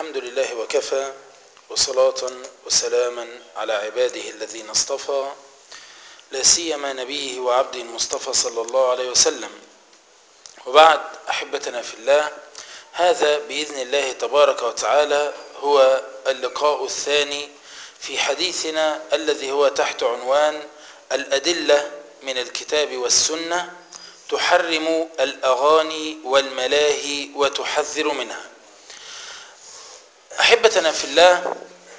الحمد لله وكفى وصلاة وسلاما على عباده الذين اصطفى لا سيما نبيه وعبده المصطفى صلى الله عليه وسلم وبعد أحبتنا في الله هذا بإذن الله تبارك وتعالى هو اللقاء الثاني في حديثنا الذي هو تحت عنوان الأدلة من الكتاب والسنة تحرم الأغاني والملاهي وتحذر منها أحبتنا في الله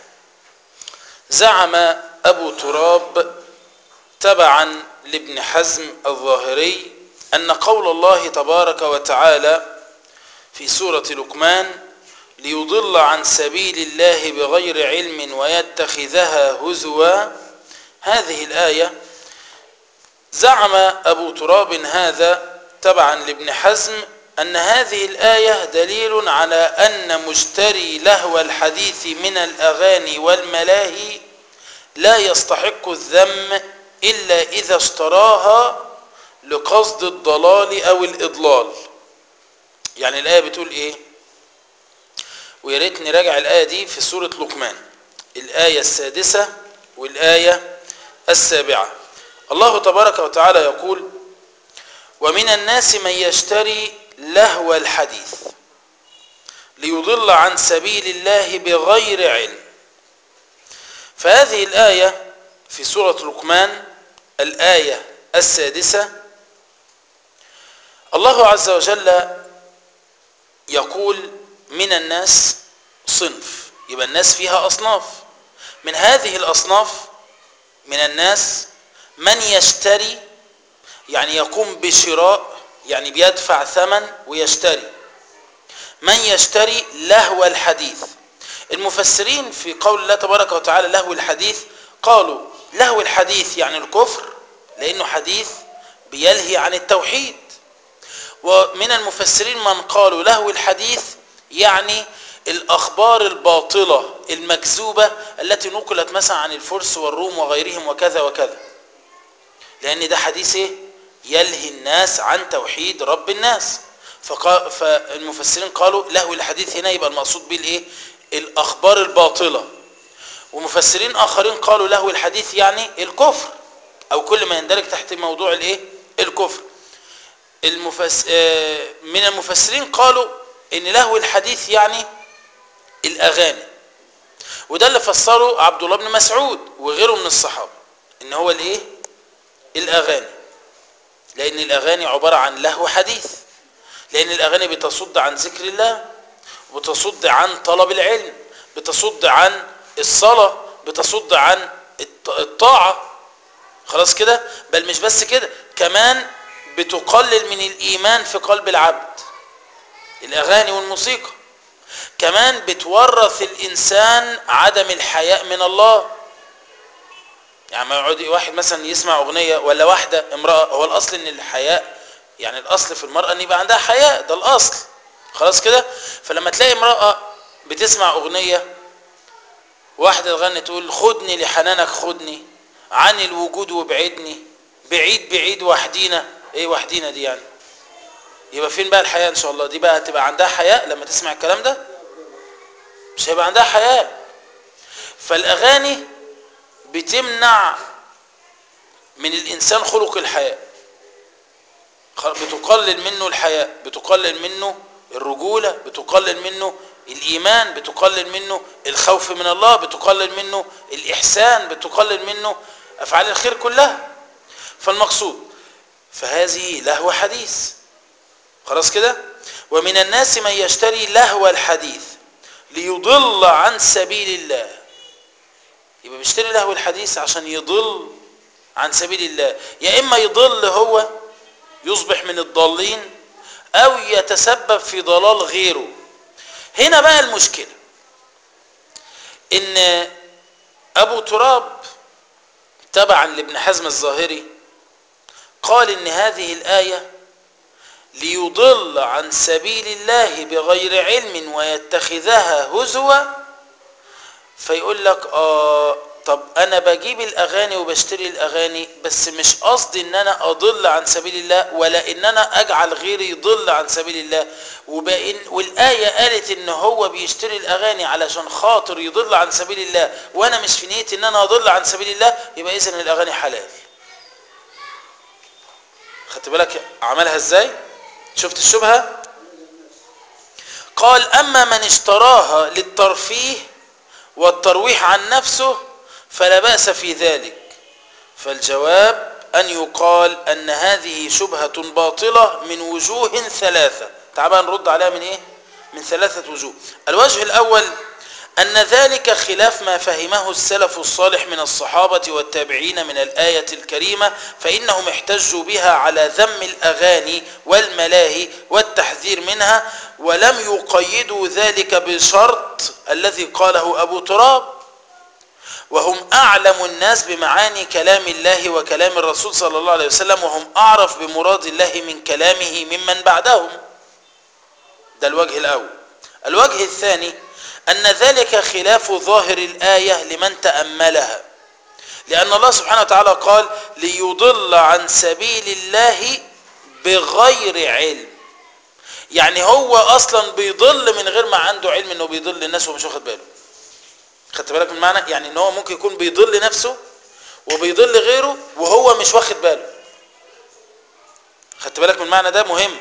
زعم أبو تراب تبعا لابن حزم الظاهري أن قول الله تبارك وتعالى في سورة لقمان ليضل عن سبيل الله بغير علم ويتخذها هزوا هذه الآية زعم أبو تراب هذا تبعا لابن حزم أن هذه الآية دليل على أن مشتري لهو الحديث من الأغاني والملاهي لا يستحق الذم إلا إذا اشتراها لقصد الضلال أو الإضلال يعني الآية بتقول إيه ويا ريت نراجع الآية دي في سورة لقمان الآية السادسة والآية السابعة الله تبارك وتعالى يقول ومن الناس من يشتري لهو الحديث ليضل عن سبيل الله بغير علم فهذه الآية في سورة لقمان الآية السادسة الله عز وجل يقول من الناس صنف يبقى الناس فيها أصناف من هذه الأصناف من الناس من يشتري يعني يقوم بشراء يعني بيدفع ثمن ويشتري من يشتري لهو الحديث المفسرين في قول الله تبارك وتعالى لهو الحديث قالوا لهو الحديث يعني الكفر لأنه حديث بيلهي عن التوحيد ومن المفسرين من قالوا لهو الحديث يعني الأخبار الباطلة المكذوبة التي نقلت مثلا عن الفرس والروم وغيرهم وكذا وكذا لأن ده حديث ايه يلهي الناس عن توحيد رب الناس فقال فالمفسرين قالوا لهو الحديث هنا يبقى المقصود به الايه الأخبار الباطلة ومفسرين آخرين قالوا لهو الحديث يعني الكفر أو كل ما يندرج تحت موضوع الايه الكفر المفس... من المفسرين قالوا ان لهو الحديث يعني الاغاني وده اللي فسره عبد الله بن مسعود وغيره من الصحابه ان هو الايه الاغاني لان الاغاني عباره عن لهو حديث لان الاغاني بتصد عن ذكر الله وبتصد عن طلب العلم بتصد عن الصلاه بتصد عن الطاعه خلاص كده بل مش بس كده كمان بتقلل من الإيمان في قلب العبد الأغاني والموسيقى كمان بتورث الإنسان عدم الحياء من الله يعني ما يقعد واحد مثلا يسمع أغنية ولا واحدة امرأة هو الأصل إن الحياء يعني الأصل في المرأة إن يبقى عندها حياء ده الأصل خلاص كده فلما تلاقي امرأة بتسمع أغنية واحدة تغني تقول خدني لحنانك خدني عن الوجود وابعدني بعيد بعيد وحدينا ايه وحدينا دي يعني يبقى فين بقى الحياة ان شاء الله دي بقى هتبقى عندها حياء لما تسمع الكلام ده مش هيبقى عندها حياء فالاغاني بتمنع من الانسان خلق الحياء بتقلل منه الحياء بتقلل منه الرجولة بتقلل منه الإيمان بتقلل منه الخوف من الله بتقلل منه الإحسان بتقلل منه أفعال الخير كلها فالمقصود فهذه لهو حديث خلاص كده ومن الناس من يشتري لهو الحديث ليضل عن سبيل الله يبقى بيشتري لهو الحديث عشان يضل عن سبيل الله يا إما يضل هو يصبح من الضالين أو يتسبب في ضلال غيره هنا بقى المشكلة إن أبو تراب تبعا لابن حزم الظاهري قال إن هذه الآية ليضل عن سبيل الله بغير علم ويتخذها هزوا فيقول لك آه طب انا بجيب الاغاني وبشتري الاغاني بس مش قصدي ان انا اضل عن سبيل الله ولا ان انا اجعل غيري يضل عن سبيل الله وبإن والايه قالت ان هو بيشتري الاغاني علشان خاطر يضل عن سبيل الله وانا مش في نيتي ان انا اضل عن سبيل الله يبقى اذا الاغاني حلال خدت بالك عملها ازاي شفت الشبهه قال اما من اشتراها للترفيه والترويح عن نفسه فلا باس في ذلك فالجواب ان يقال ان هذه شبهه باطله من وجوه ثلاثه تعال بقى نرد عليها من ايه من ثلاثه وجوه الوجه الاول أن ذلك خلاف ما فهمه السلف الصالح من الصحابة والتابعين من الآية الكريمة فإنهم احتجوا بها على ذم الأغاني والملاهي والتحذير منها ولم يقيدوا ذلك بشرط الذي قاله أبو تراب وهم أعلم الناس بمعاني كلام الله وكلام الرسول صلى الله عليه وسلم وهم أعرف بمراد الله من كلامه ممن بعدهم ده الوجه الأول الوجه الثاني أن ذلك خلاف ظاهر الآية لمن تأملها لأن الله سبحانه وتعالى قال ليضل عن سبيل الله بغير علم يعني هو أصلا بيضل من غير ما عنده علم أنه بيضل الناس ومش واخد باله خدت بالك من معنى يعني ان هو ممكن يكون بيضل نفسه وبيضل غيره وهو مش واخد باله خدت بالك من معنى ده مهم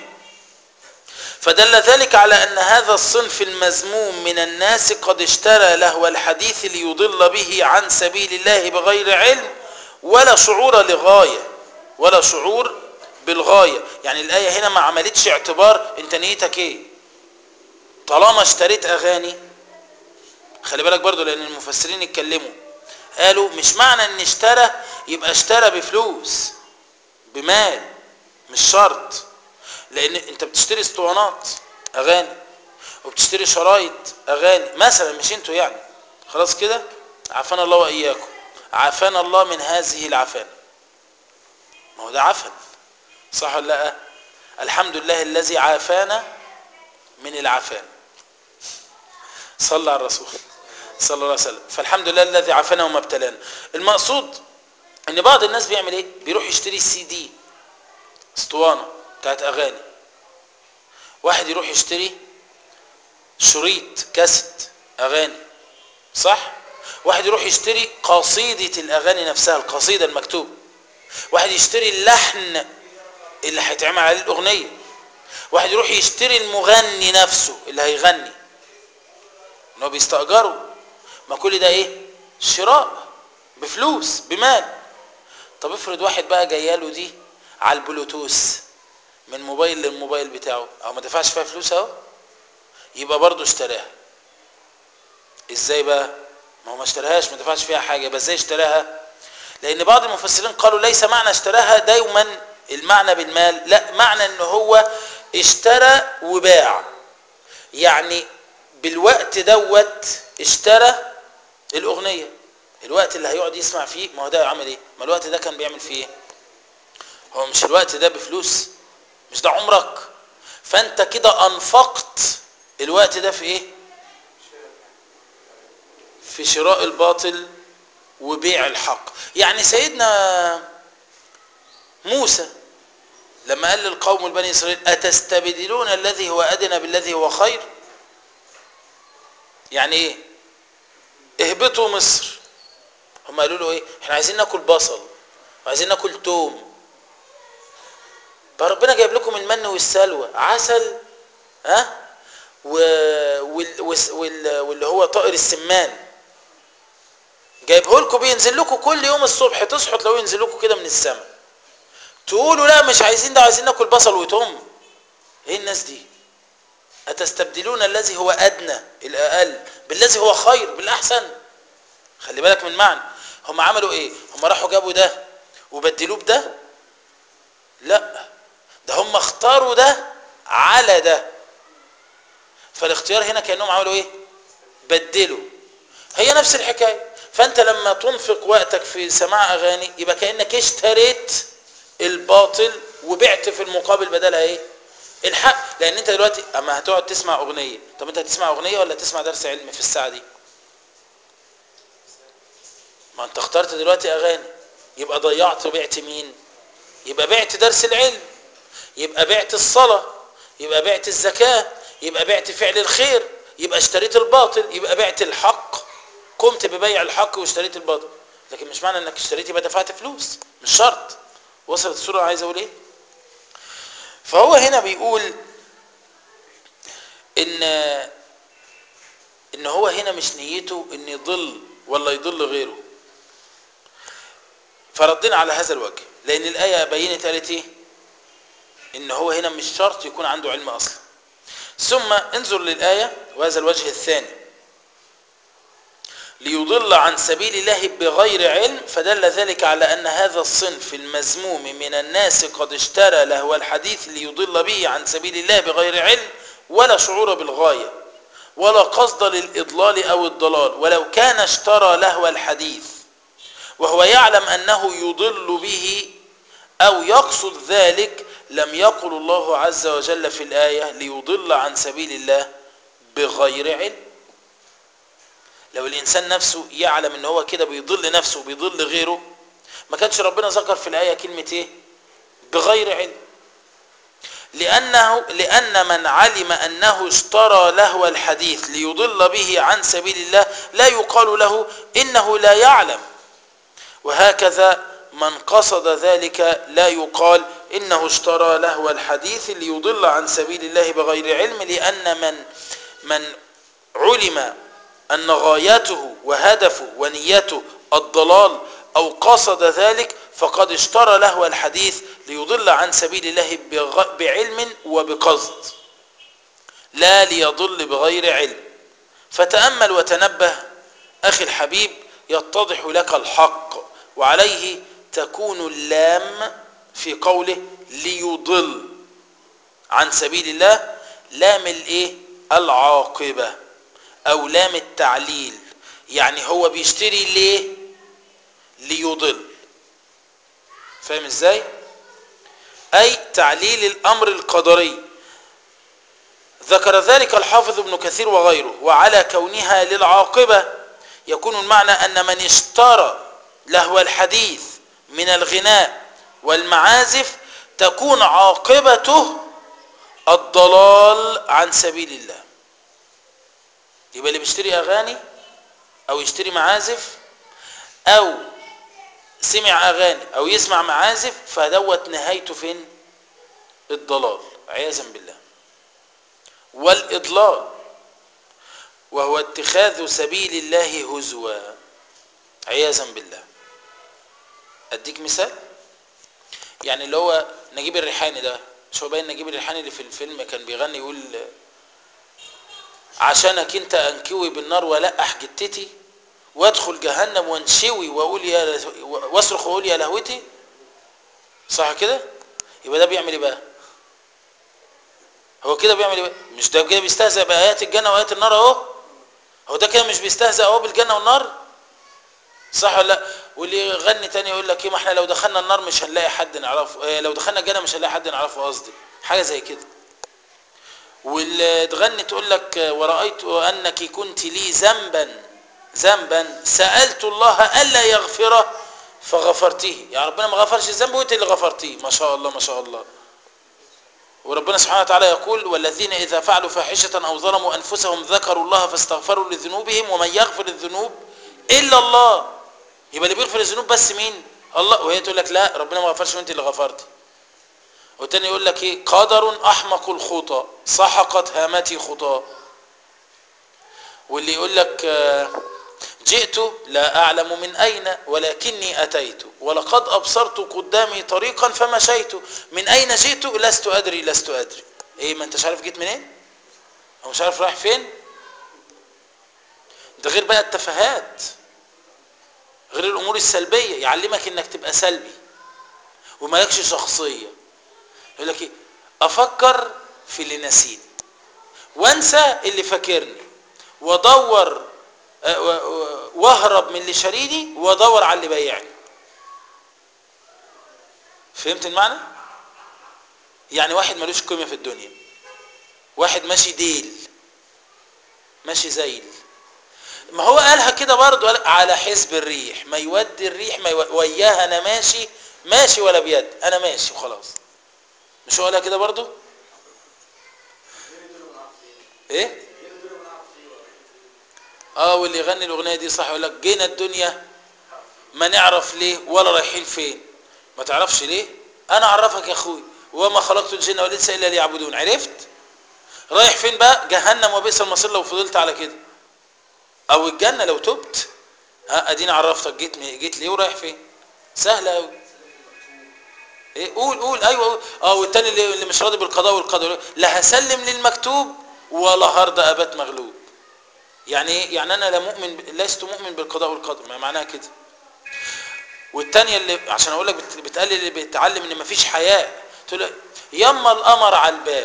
فدل ذلك على أن هذا الصنف المذموم من الناس قد اشترى لهو الحديث ليضل به عن سبيل الله بغير علم ولا شعور لغاية ولا شعور بالغاية يعني الآية هنا ما عملتش اعتبار انت نيتك ايه طالما اشتريت أغاني خلي بالك برضو لأن المفسرين اتكلموا قالوا مش معنى ان اشترى يبقى اشترى بفلوس بمال مش شرط لان انت بتشتري اسطوانات اغاني وبتشتري شرايط اغاني مثلا مش انتوا يعني خلاص كده عافانا الله واياكم عافانا الله من هذه العفان ما هو ده عفن صح ولا لا الحمد لله الذي عافانا من العفان صلى على الرسول صلى الله عليه وسلم فالحمد لله الذي عافانا وما ابتلانا المقصود ان بعض الناس بيعمل ايه بيروح يشتري السي دي اسطوانه بتاعت اغاني واحد يروح يشتري شريط كاسيت اغاني صح واحد يروح يشتري قصيدة الاغاني نفسها القصيدة المكتوبة واحد يشتري اللحن اللي هيتعمل عليه الاغنية واحد يروح يشتري المغني نفسه اللي هيغني ان هو بيستأجره ما كل ده ايه شراء بفلوس بمال طب افرض واحد بقى جاياله دي على البلوتوث من موبايل للموبايل بتاعه او ما دفعش فيها فلوس اهو يبقى برضه اشتراها ازاي بقى ما هو ما اشتراهاش ما دفعش فيها حاجه يبقى ازاي اشتراها لان بعض المفسرين قالوا ليس معنى اشتراها دايما المعنى بالمال لا معنى ان هو اشترى وباع يعني بالوقت دوت اشترى الاغنيه الوقت اللي هيقعد يسمع فيه ما هو ده عمل ايه ما الوقت ده كان بيعمل فيه ايه هو مش الوقت ده بفلوس مش ده عمرك فانت كده انفقت الوقت ده في ايه في شراء الباطل وبيع الحق يعني سيدنا موسى لما قال للقوم البني اسرائيل اتستبدلون الذي هو ادنى بالذي هو خير يعني ايه اهبطوا مصر هم قالوا له ايه احنا عايزين ناكل بصل وعايزين ناكل توم فربنا جايب لكم المن والسلوى عسل ها و... وال... وال... واللي هو طائر السمان جايبه لكم بينزل لكم كل يوم الصبح تصحوا تلاقوه ينزل لكم كده من السماء تقولوا لا مش عايزين ده عايزين ناكل بصل وتوم ايه الناس دي اتستبدلون الذي هو ادنى الاقل بالذي هو خير بالاحسن خلي بالك من معنى هم عملوا ايه هم راحوا جابوا ده وبدلوه بده لا ده هم اختاروا ده على ده فالاختيار هنا كانهم عملوا ايه بدلوا هي نفس الحكايه فانت لما تنفق وقتك في سماع اغاني يبقى كانك اشتريت الباطل وبعت في المقابل بدلها ايه الحق لان انت دلوقتي اما هتقعد تسمع اغنيه طب انت هتسمع اغنيه ولا تسمع درس علم في الساعه دي ما انت اخترت دلوقتي اغاني يبقى ضيعت وبعت مين يبقى بعت درس العلم يبقى بعت الصلاة يبقى بعت الزكاة يبقى بعت فعل الخير يبقى اشتريت الباطل يبقى بعت الحق قمت ببيع الحق واشتريت الباطل لكن مش معنى انك اشتريت يبقى دفعت فلوس مش شرط وصلت الصورة عايز اقول ايه فهو هنا بيقول ان ان هو هنا مش نيته ان يضل ولا يضل غيره فردنا على هذا الوجه لان الايه بينت قالت ايه ان هو هنا مش شرط يكون عنده علم اصلا ثم انظر للايه وهذا الوجه الثاني ليضل عن سبيل الله بغير علم فدل ذلك على ان هذا الصنف المذموم من الناس قد اشترى لهو الحديث ليضل به عن سبيل الله بغير علم ولا شعور بالغايه ولا قصد للاضلال او الضلال ولو كان اشترى لهو الحديث وهو يعلم انه يضل به او يقصد ذلك لم يقل الله عز وجل في الايه ليضل عن سبيل الله بغير علم لو الانسان نفسه يعلم ان هو كده بيضل نفسه وبيضل غيره ما كانش ربنا ذكر في الايه كلمه ايه بغير علم لانه لان من علم انه اشترى لهو الحديث ليضل به عن سبيل الله لا يقال له انه لا يعلم وهكذا من قصد ذلك لا يقال انه اشترى لهو الحديث ليضل عن سبيل الله بغير علم لان من من علم ان غايته وهدفه ونيته الضلال او قصد ذلك فقد اشترى لهو الحديث ليضل عن سبيل الله بعلم وبقصد لا ليضل بغير علم فتامل وتنبه اخي الحبيب يتضح لك الحق وعليه تكون اللام في قوله ليضل عن سبيل الله لام الايه العاقبه او لام التعليل يعني هو بيشتري ليه ليضل فاهم ازاي اي تعليل الامر القدري ذكر ذلك الحافظ ابن كثير وغيره وعلى كونها للعاقبه يكون المعنى ان من اشترى لهو الحديث من الغناء والمعازف تكون عاقبته الضلال عن سبيل الله يبقى اللي بيشتري اغاني او يشتري معازف او سمع اغاني او يسمع معازف فدوت نهايته فين الضلال عياذا بالله والاضلال وهو اتخاذ سبيل الله هزوا عياذا بالله اديك مثال يعني اللي هو نجيب الريحاني ده مش هو باين نجيب الريحاني اللي في الفيلم كان بيغني يقول عشانك انت انكوي بالنار والقح جتتي وادخل جهنم وانشوي واقول يا واصرخ واقول يا لهوتي صح كده يبقى ده بيعمل ايه بقى هو كده بيعمل ايه بقى مش ده كده بيستهزئ بايات الجنه وايات النار اهو هو ده كده مش بيستهزئ اهو بالجنه والنار صح ولا لا واللي يغني تاني يقول لك ايه ما احنا لو دخلنا النار مش هنلاقي حد نعرفه اه لو دخلنا الجنه مش هنلاقي حد نعرفه قصدي حاجه زي كده واللي تغني تقول لك ورأيت أنك كنت لي ذنبا ذنبا سألت الله ألا يغفره فغفرته يا ربنا ما غفرش الذنب وانت اللي غفرتيه ما شاء الله ما شاء الله وربنا سبحانه وتعالى يقول والذين إذا فعلوا فاحشة أو ظلموا أنفسهم ذكروا الله فاستغفروا لذنوبهم ومن يغفر الذنوب إلا الله يبقى اللي بيغفر الذنوب بس مين الله وهي تقول لك لا ربنا ما غفرش وانت اللي غفرتي والتاني يقول لك ايه قدر احمق الخطى سحقت هامتي خطى واللي يقول لك جئت لا اعلم من اين ولكني اتيت ولقد ابصرت قدامي طريقا فمشيت من اين جئت لست ادري لست ادري ايه ما انتش عارف جيت منين او مش عارف رايح فين ده غير بقى التفاهات غير الامور السلبيه يعلمك انك تبقى سلبي ومالكش شخصيه يقول لك ايه افكر في اللي نسيني وانسى اللي فاكرني وادور واهرب من اللي شاريني وادور على اللي بايعني فهمت المعنى يعني واحد ملوش قيمه في الدنيا واحد ماشي ديل ماشي زيل ما هو قالها كده برضه قال على حزب الريح ما يودي الريح ما يو... وياها انا ماشي ماشي ولا بيد انا ماشي وخلاص مش هو قالها كده برضه ايه اه واللي يغني الاغنيه دي صح يقول لك جينا الدنيا ما نعرف ليه ولا رايحين فين ما تعرفش ليه انا اعرفك يا اخوي وما خلقت الجن والانس الا ليعبدون عرفت رايح فين بقى جهنم وبئس المصير لو فضلت على كده او الجنه لو تبت ها اديني عرفتك جيت جيت ليه ورايح فين سهله قوي ايه قول قول ايوه قول. اه والتاني اللي, اللي مش راضي بالقضاء والقدر لا هسلم للمكتوب ولا هرضى ابات مغلوب يعني ايه يعني انا لا مؤمن لست مؤمن بالقضاء والقدر ما معناها كده والتانية اللي عشان اقول لك بتقلل اللي بيتعلم ان مفيش حياء تقول له يما القمر على الباب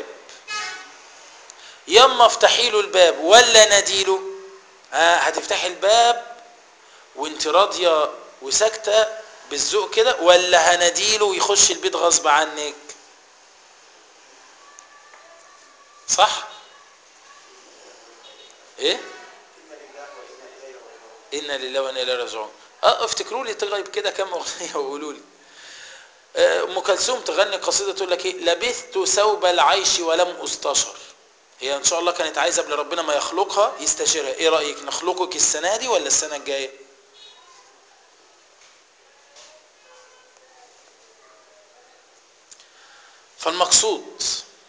يما افتحي له الباب ولا نديله آه هتفتحي الباب وانت راضيه وساكته بالذوق كده ولا هنديله ويخش البيت غصب عنك صح ايه انا لله وانا اليه راجعون اه افتكروا لي طيب كده كم اغنيه وقولوا لي ام كلثوم تغني قصيده تقول لك ايه لبثت ثوب العيش ولم استشر هي ان شاء الله كانت عايزه قبل ربنا ما يخلقها يستشيرها ايه رايك نخلقك السنه دي ولا السنه الجايه فالمقصود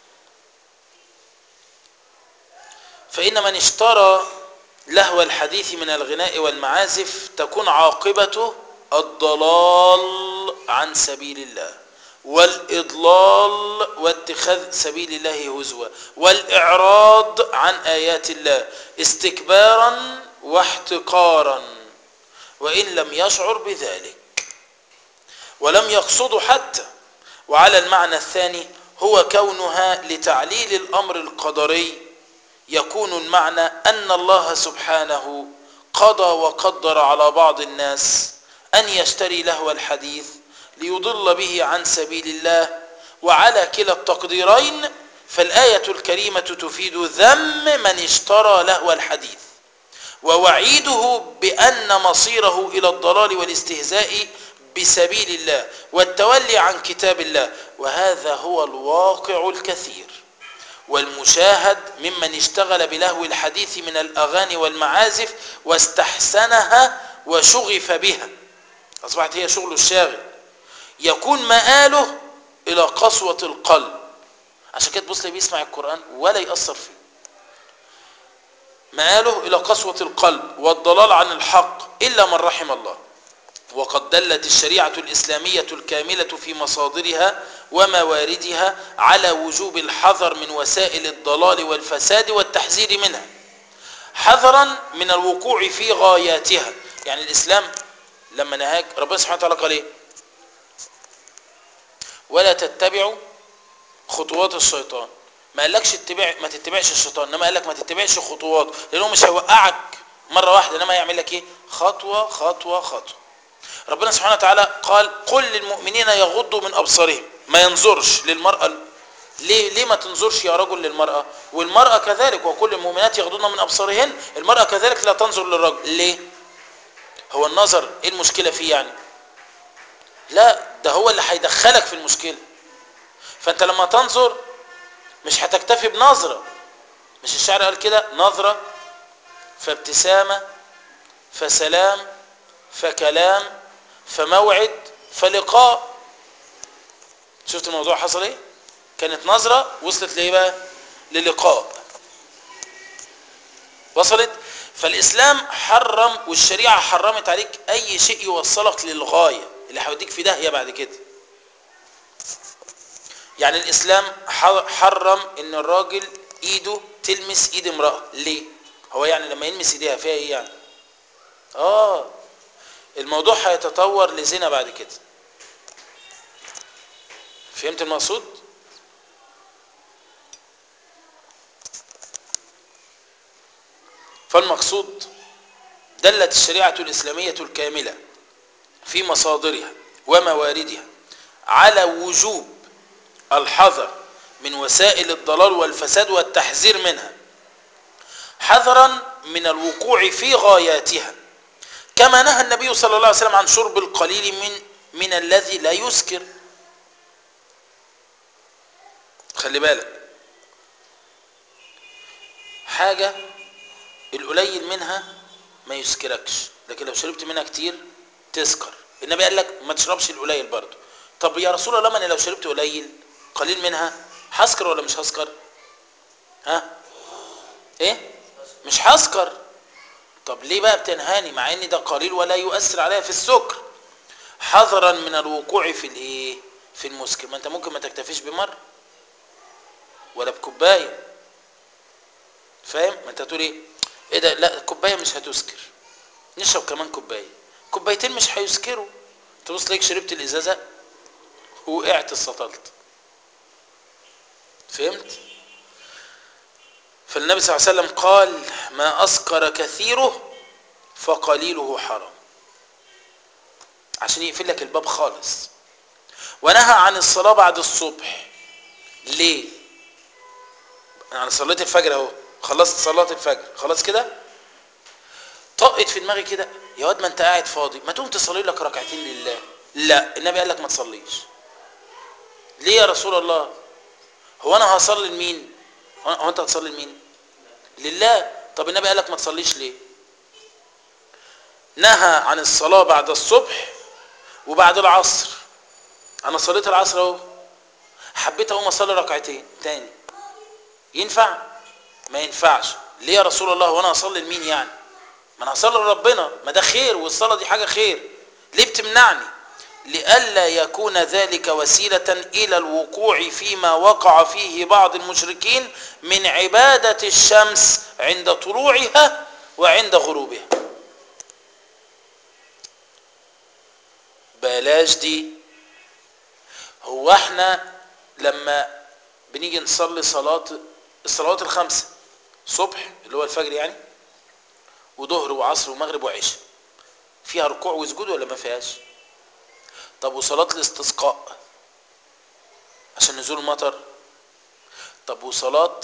فإن من اشترى لهو الحديث من الغناء والمعازف تكون عاقبته الضلال عن سبيل الله والإضلال واتخاذ سبيل الله هزوا والإعراض عن آيات الله استكبارا واحتقارا وإن لم يشعر بذلك ولم يقصد حتى وعلى المعنى الثاني هو كونها لتعليل الأمر القدري يكون المعنى أن الله سبحانه قضى وقدر على بعض الناس أن يشتري لهو الحديث ليضل به عن سبيل الله وعلى كلا التقديرين فالآية الكريمة تفيد ذم من اشترى لهو الحديث ووعيده بأن مصيره إلى الضلال والاستهزاء بسبيل الله والتولي عن كتاب الله وهذا هو الواقع الكثير والمشاهد ممن اشتغل بلهو الحديث من الأغاني والمعازف واستحسنها وشغف بها أصبحت هي شغل الشاغل يكون مآله إلى قسوة القلب عشان كده تبص بيسمع القرآن ولا يأثر فيه مآله إلى قسوة القلب والضلال عن الحق إلا من رحم الله وقد دلت الشريعة الإسلامية الكاملة في مصادرها ومواردها على وجوب الحذر من وسائل الضلال والفساد والتحذير منها حذرا من الوقوع في غاياتها يعني الإسلام لما نهاك ربنا سبحانه وتعالى قال ايه ولا تتبعوا خطوات الشيطان ما قالكش اتبع ما تتبعش الشيطان انما قالك ما تتبعش خطواته لانه مش هيوقعك مره واحده انما يعمل لك ايه خطوه خطوه خطوه ربنا سبحانه وتعالى قال قل للمؤمنين يغضوا من ابصارهم ما ينظرش للمراه ليه ليه ما تنظرش يا رجل للمراه والمراه كذلك وكل المؤمنات يغضضن من ابصارهن المراه كذلك لا تنظر للرجل ليه هو النظر ايه المشكله فيه يعني لا ده هو اللي هيدخلك في المشكله فانت لما تنظر مش هتكتفي بنظره مش الشعر قال كده نظره فابتسامه فسلام فكلام فموعد فلقاء شفت الموضوع حصل ايه كانت نظرة وصلت لايه بقى للقاء وصلت فالاسلام حرم والشريعة حرمت عليك اي شيء يوصلك للغاية اللي هيوديك في داهية بعد كده يعني الاسلام حرم ان الراجل ايده تلمس ايد امرأة ليه هو يعني لما يلمس ايديها فيها ايه يعني اه الموضوع هيتطور لزنا بعد كده فهمت المقصود فالمقصود دلت الشريعة الإسلامية الكاملة في مصادرها ومواردها على وجوب الحذر من وسائل الضلال والفساد والتحذير منها حذرا من الوقوع في غاياتها كما نهى النبي صلى الله عليه وسلم عن شرب القليل من من الذي لا يسكر خلي بالك حاجة القليل منها ما يسكركش لكن لو شربت منها كتير تسكر النبي قال لك ما تشربش القليل برضه طب يا رسول الله ما انا لو شربت قليل قليل منها هسكر ولا مش هسكر ها ايه مش هسكر طب ليه بقى بتنهاني مع ان ده قليل ولا يؤثر عليها في السكر حذرا من الوقوع في الايه في المسكر ما انت ممكن ما تكتفيش بمره ولا بكوبايه فاهم ما انت تقول ايه ايه ده لا الكوبايه مش هتسكر نشرب كمان كوبايه كوبايتين مش هيسكروا تبص ليك شربت الازازه وقعت اتسطلت فهمت فالنبي صلى الله عليه وسلم قال ما اسكر كثيره فقليله حرام عشان يقفل لك الباب خالص ونهى عن الصلاه بعد الصبح ليه انا صليت الفجر اهو خلصت صلاه الفجر خلاص كده طقت في دماغي كده يا واد ما انت قاعد فاضي ما تقوم تصلي لك ركعتين لله لا النبي قال لك ما تصليش ليه يا رسول الله هو انا هصلي لمين هو انت هتصلي لمين لله طب النبي قال لك ما تصليش ليه نهى عن الصلاه بعد الصبح وبعد العصر انا صليت العصر اهو حبيت اقوم اصلي ركعتين تاني ينفع ما ينفعش ليه يا رسول الله وانا اصلي لمين يعني ما انا هصلي لربنا ما ده خير والصلاه دي حاجه خير ليه بتمنعني لئلا يكون ذلك وسيله الى الوقوع فيما وقع فيه بعض المشركين من عباده الشمس عند طلوعها وعند غروبها بلاش دي هو احنا لما بنيجي نصلي صلاه الصلوات الخمسه صبح اللي هو الفجر يعني وظهر وعصر ومغرب وعشاء فيها ركوع وسجود ولا ما فيهاش طب وصلاة الاستسقاء عشان نزول المطر طب وصلاة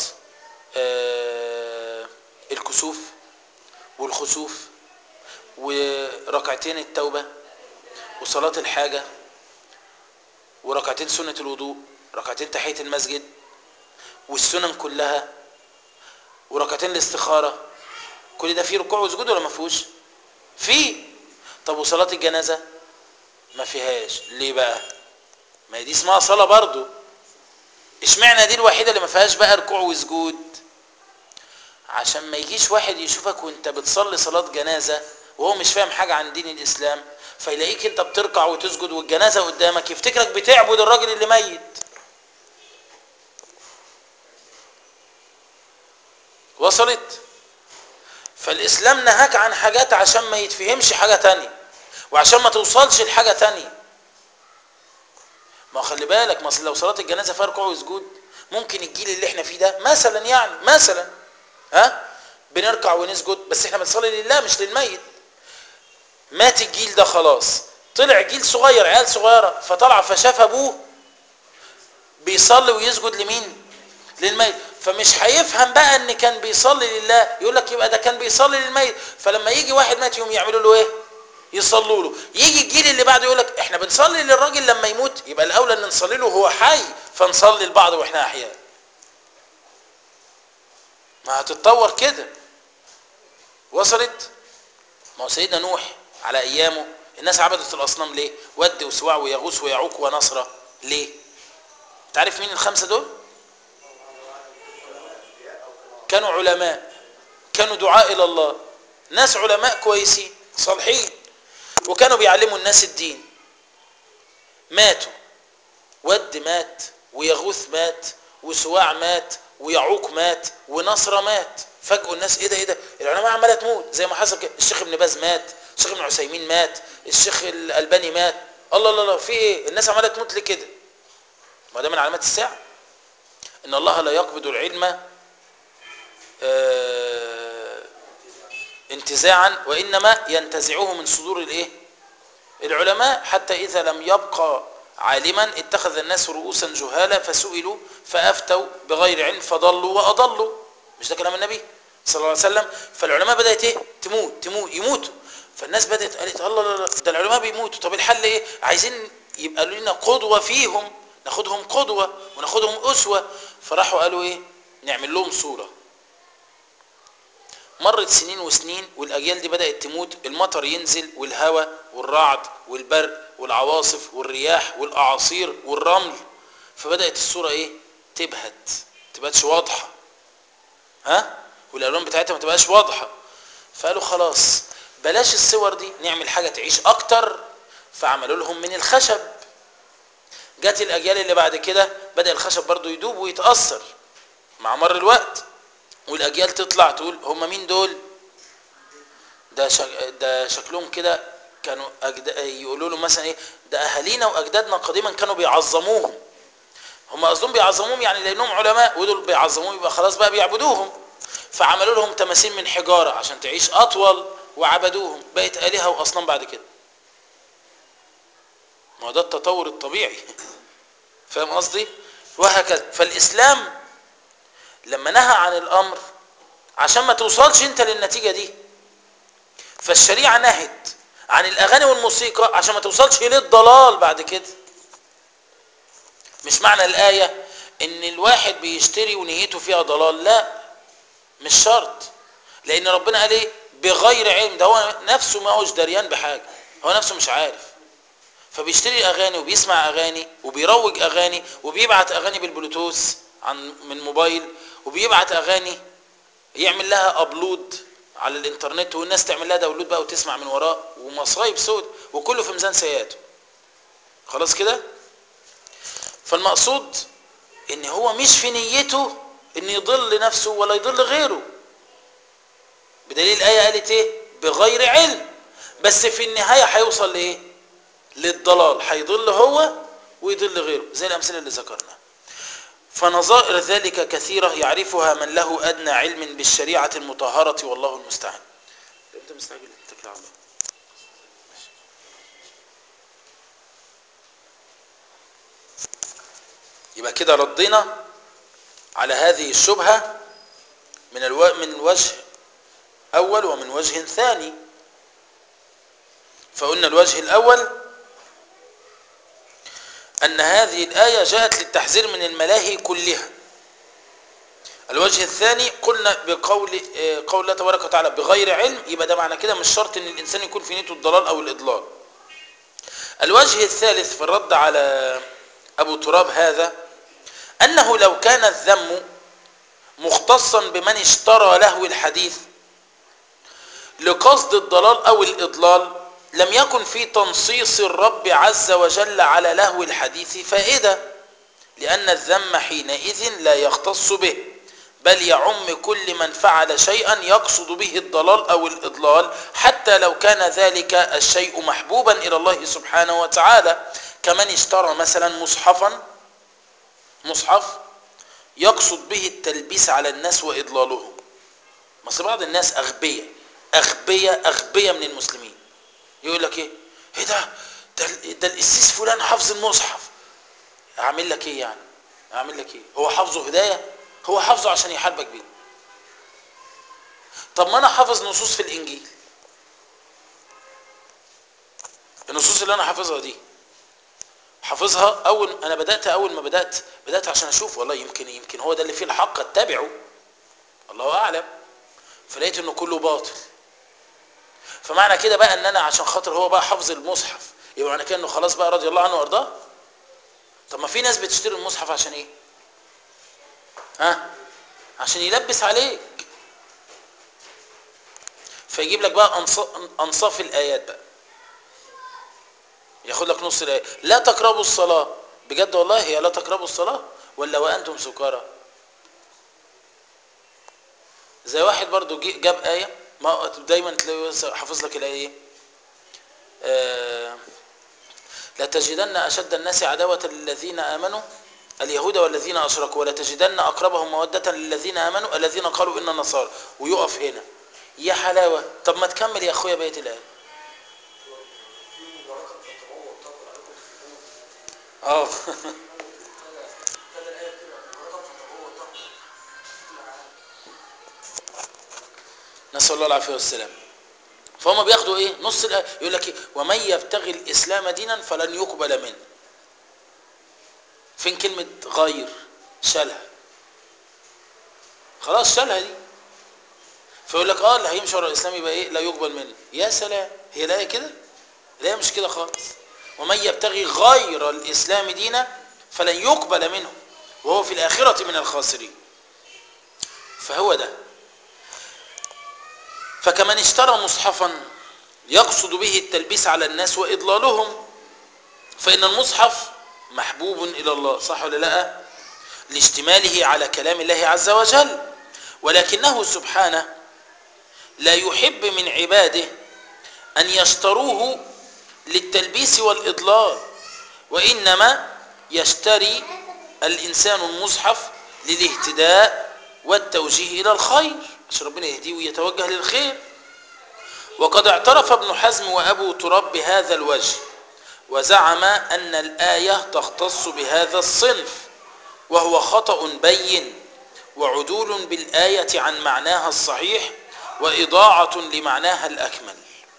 آه الكسوف والخسوف وركعتين التوبة وصلاة الحاجة وركعتين سنة الوضوء ركعتين تحية المسجد والسنن كلها وركعتين الاستخارة كل ده فيه ركوع وسجود ولا ما فيهوش فيه طب وصلاة الجنازة ما فيهاش ليه بقى ما دي اسمها صلاة برضو اشمعنى دي الوحيدة اللي ما فيهاش بقى ركوع وسجود عشان ما يجيش واحد يشوفك وانت بتصلي صلاة جنازة وهو مش فاهم حاجة عن دين الإسلام فيلاقيك انت بتركع وتسجد والجنازة قدامك يفتكرك بتعبد الراجل اللي ميت وصلت فالإسلام نهاك عن حاجات عشان ما يتفهمش حاجة تانية وعشان ما توصلش لحاجة تانية ما خلي بالك ما لو صلاة الجنازة فيها ركوع وسجود ممكن الجيل اللي احنا فيه ده مثلا يعني مثلا ها بنركع ونسجد بس احنا بنصلي لله مش للميت مات الجيل ده خلاص طلع جيل صغير عيال صغيرة فطلع فشاف ابوه بيصلي ويسجد لمين للميت فمش هيفهم بقى ان كان بيصلي لله يقول لك يبقى ده كان بيصلي للميت فلما يجي واحد مات يوم يعملوا له ايه يصلوا له يجي الجيل اللي بعده يقول لك احنا بنصلي للراجل لما يموت يبقى الاولى ان نصلي له وهو حي فنصلي لبعض واحنا احياء ما هتتطور كده وصلت ما هو سيدنا نوح على ايامه الناس عبدت الاصنام ليه ود وسواع ويغوث ويعوق ونصره ليه تعرف مين الخمسه دول كانوا علماء كانوا دعاء الى الله ناس علماء كويسين صالحين وكانوا بيعلموا الناس الدين ماتوا ود مات ويغوث مات وسواع مات ويعوق مات ونصر مات فجأة الناس ايه ده ايه ده العلماء عماله تموت زي ما حصل كده الشيخ ابن باز مات الشيخ ابن عثيمين مات الشيخ الالباني مات الله الله الله في ايه الناس عماله تموت ليه كده ما ده من علامات الساعه ان الله لا يقبض العلم آه انتزاعا وانما ينتزعه من صدور الايه العلماء حتى اذا لم يبقى عالما اتخذ الناس رؤوسا جهالا فسئلوا فافتوا بغير علم فضلوا واضلوا مش ده كلام النبي صلى الله عليه وسلم فالعلماء بدأت ايه تموت تموت يموتوا فالناس بدأت قالت الله لا لا ده العلماء بيموتوا طب الحل ايه عايزين يبقى لنا قدوة فيهم ناخدهم قدوة وناخدهم أسوة فراحوا قالوا ايه نعمل لهم صورة مرت سنين وسنين والأجيال دي بدأت تموت المطر ينزل والهواء والرعد والبرق والعواصف والرياح والأعاصير والرمل فبدأت الصورة ايه تبهت تبقتش واضحة ها والالوان بتاعتها ما تبقاش واضحه فقالوا خلاص بلاش الصور دي نعمل حاجه تعيش اكتر فعملوا لهم من الخشب جت الاجيال اللي بعد كده بدا الخشب برضو يدوب ويتاثر مع مر الوقت والاجيال تطلع تقول هم مين دول ده شك... ده شكلهم كده كانوا أجد... يقولوا له مثلا ايه ده اهالينا واجدادنا قديما كانوا بيعظموهم هم قصدهم بيعظموهم يعني لانهم علماء ودول بيعظموهم يبقى خلاص بقى بيعبدوهم فعملوا لهم تماثيل من حجاره عشان تعيش اطول وعبدوهم بقت الهه واصنام بعد كده ما هو ده التطور الطبيعي فاهم قصدي وهكذا فالاسلام لما نهى عن الامر عشان ما توصلش انت للنتيجه دي فالشريعه نهت عن الاغاني والموسيقى عشان ما توصلش للضلال بعد كده مش معنى الايه ان الواحد بيشتري ونيته فيها ضلال لا مش شرط لان ربنا قال ايه بغير علم ده هو نفسه ما هوش دريان بحاجه هو نفسه مش عارف فبيشتري اغاني وبيسمع اغاني وبيروج اغاني وبيبعت اغاني بالبلوتوث عن من موبايل وبيبعت اغاني يعمل لها ابلود على الانترنت والناس تعمل لها داونلود بقى وتسمع من وراه ومصايب سود وكله في ميزان سيئاته خلاص كده فالمقصود ان هو مش في نيته ان يضل نفسه ولا يضل غيره بدليل الايه قالت ايه بغير علم بس في النهايه هيوصل لايه للضلال هيضل هو ويضل غيره زي الامثله اللي ذكرناها فنظائر ذلك كثيره يعرفها من له ادنى علم بالشريعه المطهره والله المستعان انت مستعجل اتكل على الله يبقى كده ردينا على هذه الشبهة من الو... من وجه أول ومن وجه ثاني فقلنا الوجه الأول أن هذه الآية جاءت للتحذير من الملاهي كلها الوجه الثاني قلنا بقول قول الله تبارك وتعالى بغير علم يبقى ده معنى كده مش شرط ان الانسان يكون في نيته الضلال او الاضلال الوجه الثالث في الرد على ابو تراب هذا أنه لو كان الذم مختصا بمن اشترى لهو الحديث لقصد الضلال أو الإضلال لم يكن في تنصيص الرب عز وجل على لهو الحديث فائدة لأن الذم حينئذ لا يختص به بل يعم كل من فعل شيئا يقصد به الضلال أو الإضلال حتى لو كان ذلك الشيء محبوبا إلى الله سبحانه وتعالى كمن اشترى مثلا مصحفا مصحف يقصد به التلبيس على الناس وإضلالهم بس بعض الناس أغبية أغبية أغبية من المسلمين يقول لك إيه إيه ده ده, ده القسيس فلان حافظ المصحف أعمل لك إيه يعني أعمل لك إيه هو حافظه هداية هو حافظه عشان يحاربك بيه طب ما أنا حافظ نصوص في الإنجيل النصوص اللي أنا حافظها دي حافظها اول انا بدات اول ما بدات بدات عشان اشوف والله يمكن يمكن هو ده اللي فيه الحق اتبعه الله اعلم فلقيت انه كله باطل فمعنى كده بقى ان انا عشان خاطر هو بقى حافظ المصحف يبقى معنى كده انه خلاص بقى رضي الله عنه وارضاه طب ما في ناس بتشتري المصحف عشان ايه ها عشان يلبس عليك فيجيب لك بقى انصاف الايات بقى ياخد لك نص الايه لا تقربوا الصلاه بجد والله هي لا تقربوا الصلاه ولا وانتم سكارى زي واحد برضو جاب ايه ما دايما تلاقيه حافظ لك الايه آه لا تجدن اشد الناس عداوه للذين امنوا اليهود والذين اشركوا ولا تجدن اقربهم موده للذين امنوا الذين قالوا ان نصارى ويقف هنا يا حلاوه طب ما تكمل يا اخويا بقيه الايه اه نسال الله العافيه والسلام فهم بياخدوا ايه نص الآية يقول لك إيه؟ ومن يبتغي الاسلام دينا فلن يقبل منه فين كلمه غير شالها خلاص شالها دي فيقول لك اه اللي هيمشي ورا الاسلام يبقى ايه لا يقبل منه يا سلام هي الايه كده الايه مش كده خالص ومن يبتغي غير الاسلام دينا فلن يقبل منه وهو في الاخره من الخاسرين فهو ده فكمن اشترى مصحفا يقصد به التلبيس على الناس واضلالهم فان المصحف محبوب الى الله صح ولا لا لاشتماله على كلام الله عز وجل ولكنه سبحانه لا يحب من عباده أن يشتروه للتلبيس والإضلال وإنما يشتري الإنسان المصحف للاهتداء والتوجيه إلى الخير عشان ربنا يهديه ويتوجه للخير وقد اعترف ابن حزم وأبو تراب بهذا الوجه وزعم أن الآية تختص بهذا الصنف وهو خطأ بين وعدول بالآية عن معناها الصحيح وإضاعة لمعناها الأكمل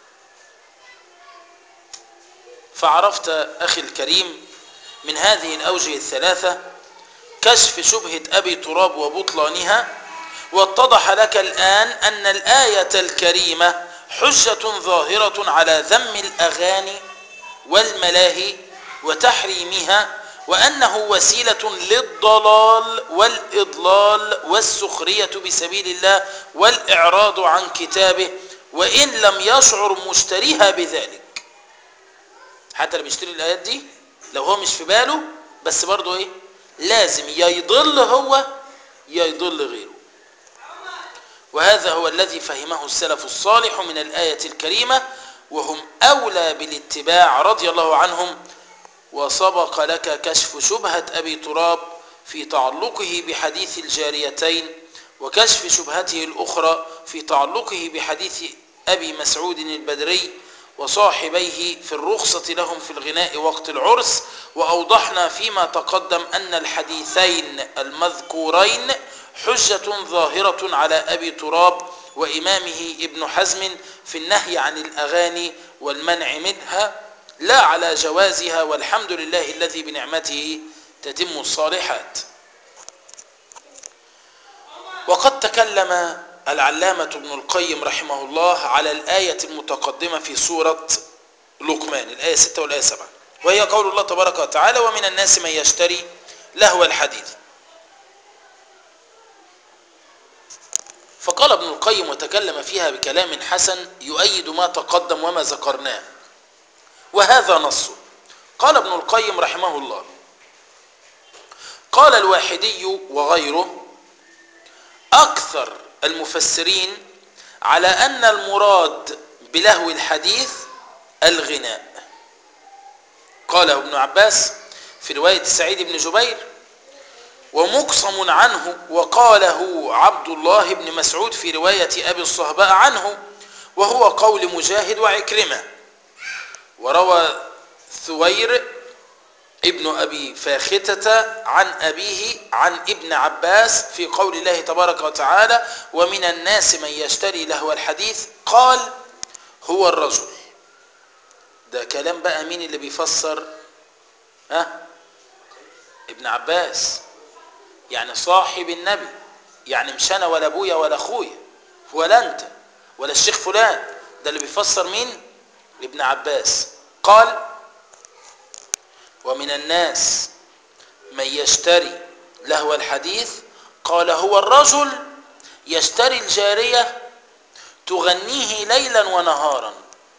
فعرفت أخي الكريم من هذه الأوجه الثلاثة كشف شبهة أبي تراب وبطلانها واتضح لك الآن أن الآية الكريمة حجة ظاهرة على ذم الأغاني والملاهي وتحريمها وأنه وسيلة للضلال والإضلال والسخرية بسبيل الله والإعراض عن كتابه وإن لم يشعر مشتريها بذلك حتى اللي بيشتري الآيات دي لو هو مش في باله بس برضه إيه لازم يا يضل هو يا يضل غيره وهذا هو الذي فهمه السلف الصالح من الآية الكريمة وهم أولى بالاتباع رضي الله عنهم وسبق لك كشف شبهة أبي تراب في تعلقه بحديث الجاريتين وكشف شبهته الأخرى في تعلقه بحديث أبي مسعود البدري وصاحبيه في الرخصة لهم في الغناء وقت العرس وأوضحنا فيما تقدم أن الحديثين المذكورين حجة ظاهرة على أبي تراب وإمامه ابن حزم في النهي عن الأغاني والمنع منها لا على جوازها والحمد لله الذي بنعمته تتم الصالحات وقد تكلم العلامة ابن القيم رحمه الله على الآية المتقدمة في سورة لقمان الآية 6 والآية 7 وهي قول الله تبارك وتعالى ومن الناس من يشتري لهو الحديث فقال ابن القيم وتكلم فيها بكلام حسن يؤيد ما تقدم وما ذكرناه وهذا نص قال ابن القيم رحمه الله قال الواحدي وغيره أكثر المفسرين على أن المراد بلهو الحديث الغناء قاله ابن عباس في رواية سعيد بن جبير ومقصم عنه وقاله عبد الله بن مسعود في رواية أبي الصهباء عنه وهو قول مجاهد وعكرمة وروى ثوير ابن أبي فاختة عن أبيه عن ابن عباس في قول الله تبارك وتعالى ومن الناس من يشتري لهو الحديث قال هو الرجل ده كلام بقى مين اللي بيفسر ها ابن عباس يعني صاحب النبي يعني مش انا ولا ابويا ولا اخويا ولا انت ولا الشيخ فلان ده اللي بيفسر مين ابن عباس قال ومن الناس من يشتري لهو الحديث قال هو الرجل يشتري الجارية تغنيه ليلا ونهارا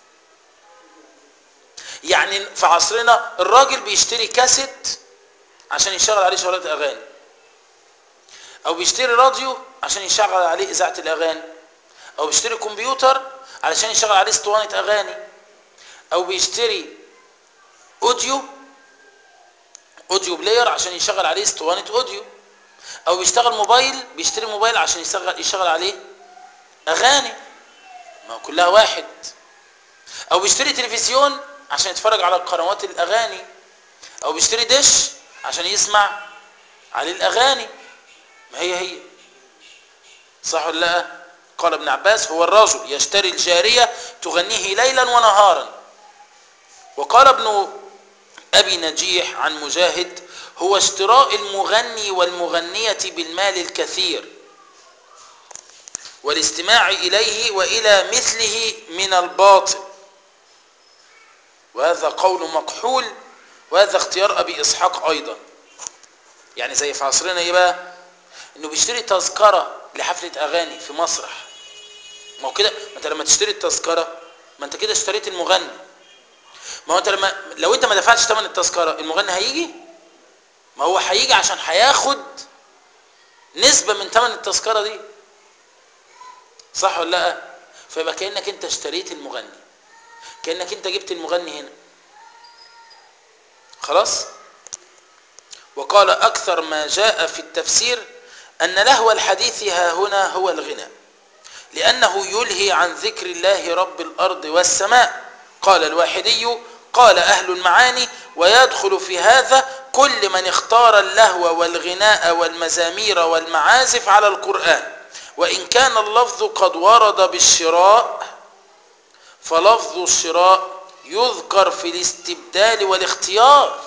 يعني في عصرنا الراجل بيشتري كاسيت عشان يشغل عليه شغلات اغاني او بيشتري راديو عشان يشغل عليه اذاعه الاغاني او بيشتري كمبيوتر علشان يشغل عليه اسطوانه اغاني او بيشتري اوديو اوديو بلاير عشان يشغل عليه اسطوانه اوديو او بيشتغل موبايل بيشتري موبايل عشان يشغل يشغل عليه اغاني ما هو كلها واحد او بيشتري تلفزيون عشان يتفرج على قنوات الاغاني او بيشتري دش عشان يسمع عليه الاغاني ما هي هي صح ولا لا قال ابن عباس هو الرجل يشتري الجارية تغنيه ليلا ونهارا وقال ابن أبي نجيح عن مجاهد هو اشتراء المغني والمغنية بالمال الكثير والاستماع إليه وإلى مثله من الباطل وهذا قول مقحول وهذا اختيار أبي إسحاق أيضا يعني زي في عصرنا إيه بقى إنه بيشتري تذكرة لحفلة أغاني في مسرح ما هو كده ما أنت لما تشتري التذكرة ما أنت كده اشتريت المغني ما هو أنت لما لو أنت ما دفعتش ثمن التذكرة المغني هيجي ما هو هيجي عشان هياخد نسبة من ثمن التذكرة دي صح ولا لا فيبقى كأنك انت اشتريت المغني كأنك انت جبت المغني هنا خلاص وقال أكثر ما جاء في التفسير أن لهو الحديث ها هنا هو الغنى لأنه يلهي عن ذكر الله رب الأرض والسماء قال الواحدي قال أهل المعاني ويدخل في هذا كل من اختار اللهو والغناء والمزامير والمعازف على القرآن وإن كان اللفظ قد ورد بالشراء فلفظ الشراء يذكر في الاستبدال والاختيار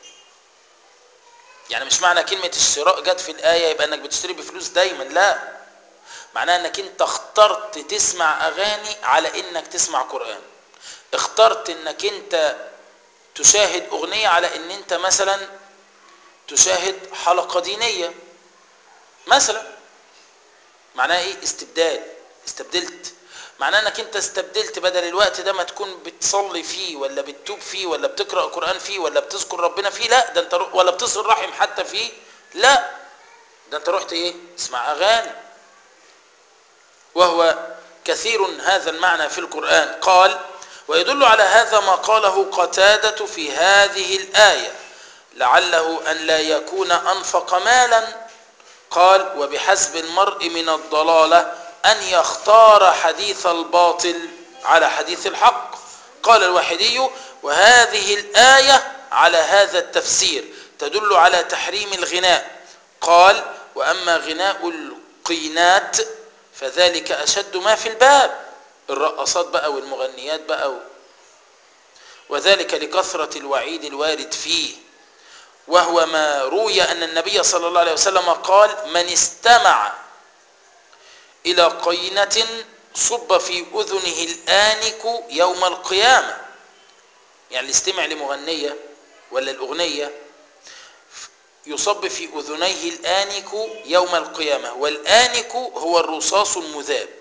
يعني مش معنى كلمة الشراء جت في الآية يبقى انك بتشتري بفلوس دايما لا معناها انك انت اخترت تسمع اغاني على انك تسمع قرآن اخترت انك انت تشاهد اغنية على ان انت مثلا تشاهد حلقة دينية مثلا معناها ايه استبدال استبدلت معناه انك انت استبدلت بدل الوقت ده ما تكون بتصلي فيه ولا بتتوب فيه ولا بتقرا قران فيه ولا بتذكر ربنا فيه لا ده انت رو... ولا بتصل رحم حتى فيه لا ده انت رحت ايه تسمع اغاني وهو كثير هذا المعنى في القران قال ويدل على هذا ما قاله قتاده في هذه الايه لعله ان لا يكون انفق مالا قال وبحسب المرء من الضلاله أن يختار حديث الباطل على حديث الحق قال الوحيدي وهذه الآية على هذا التفسير تدل على تحريم الغناء قال وأما غناء القينات فذلك أشد ما في الباب الرقصات بقى والمغنيات بقى وذلك لكثرة الوعيد الوارد فيه وهو ما روي أن النبي صلى الله عليه وسلم قال من استمع إلى قينة صب في أذنه الآنك يوم القيامة يعني اللي استمع لمغنية ولا الأغنية يصب في أذنيه الآنك يوم القيامة والآنك هو الرصاص المذاب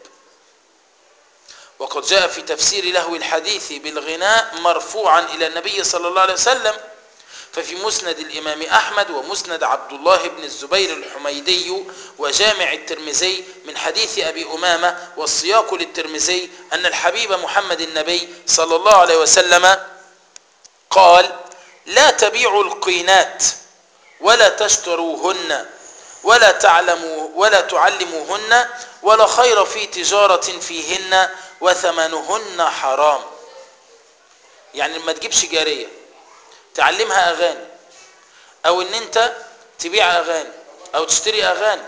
وقد جاء في تفسير لهو الحديث بالغناء مرفوعا إلى النبي صلى الله عليه وسلم ففي مسند الإمام أحمد ومسند عبد الله بن الزبير الحميدي وجامع الترمذي من حديث أبي أمامة والسياق للترمذي أن الحبيب محمد النبي صلى الله عليه وسلم قال لا تبيعوا القينات ولا تشتروهن ولا تعلموا ولا تعلموهن ولا خير في تجارة فيهن وثمنهن حرام يعني ما تجيبش جارية تعلمها اغاني او ان انت تبيع اغاني او تشتري اغاني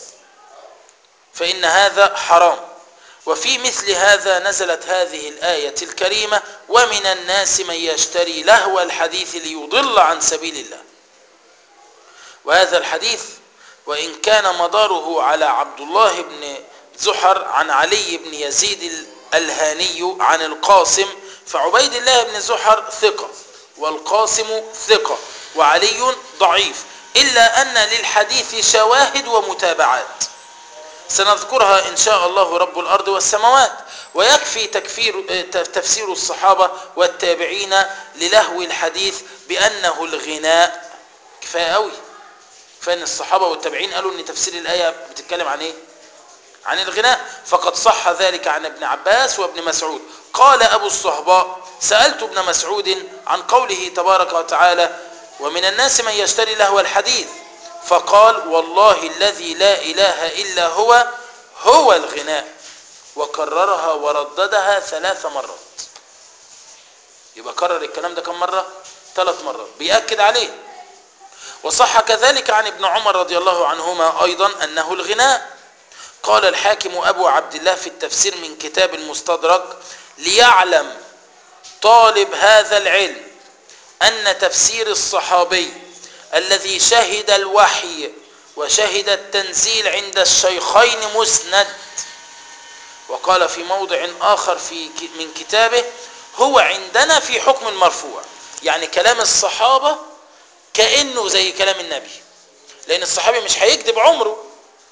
فان هذا حرام وفي مثل هذا نزلت هذه الآية الكريمة ومن الناس من يشتري لهو الحديث ليضل عن سبيل الله وهذا الحديث وإن كان مداره على عبد الله بن زحر عن علي بن يزيد الهاني عن القاسم فعبيد الله بن زحر ثقة والقاسم ثقة وعلي ضعيف إلا أن للحديث شواهد ومتابعات سنذكرها إن شاء الله رب الأرض والسماوات ويكفي تكفير تفسير الصحابة والتابعين للهو الحديث بأنه الغناء كفاية قوي فإن الصحابة والتابعين قالوا أن تفسير الآية بتتكلم عن إيه عن الغناء فقد صح ذلك عن ابن عباس وابن مسعود قال أبو الصهباء سألت ابن مسعود عن قوله تبارك وتعالى ومن الناس من يشتري لهو الحديث فقال والله الذي لا إله إلا هو هو الغناء وكررها ورددها ثلاث مرات يبقى كرر الكلام ده كم مرة ثلاث مرات بيأكد عليه وصح كذلك عن ابن عمر رضي الله عنهما أيضا أنه الغناء قال الحاكم أبو عبد الله في التفسير من كتاب المستدرك ليعلم طالب هذا العلم أن تفسير الصحابي الذي شهد الوحي وشهد التنزيل عند الشيخين مسند وقال في موضع آخر في من كتابه هو عندنا في حكم المرفوع يعني كلام الصحابة كأنه زي كلام النبي لأن الصحابي مش هيكذب عمره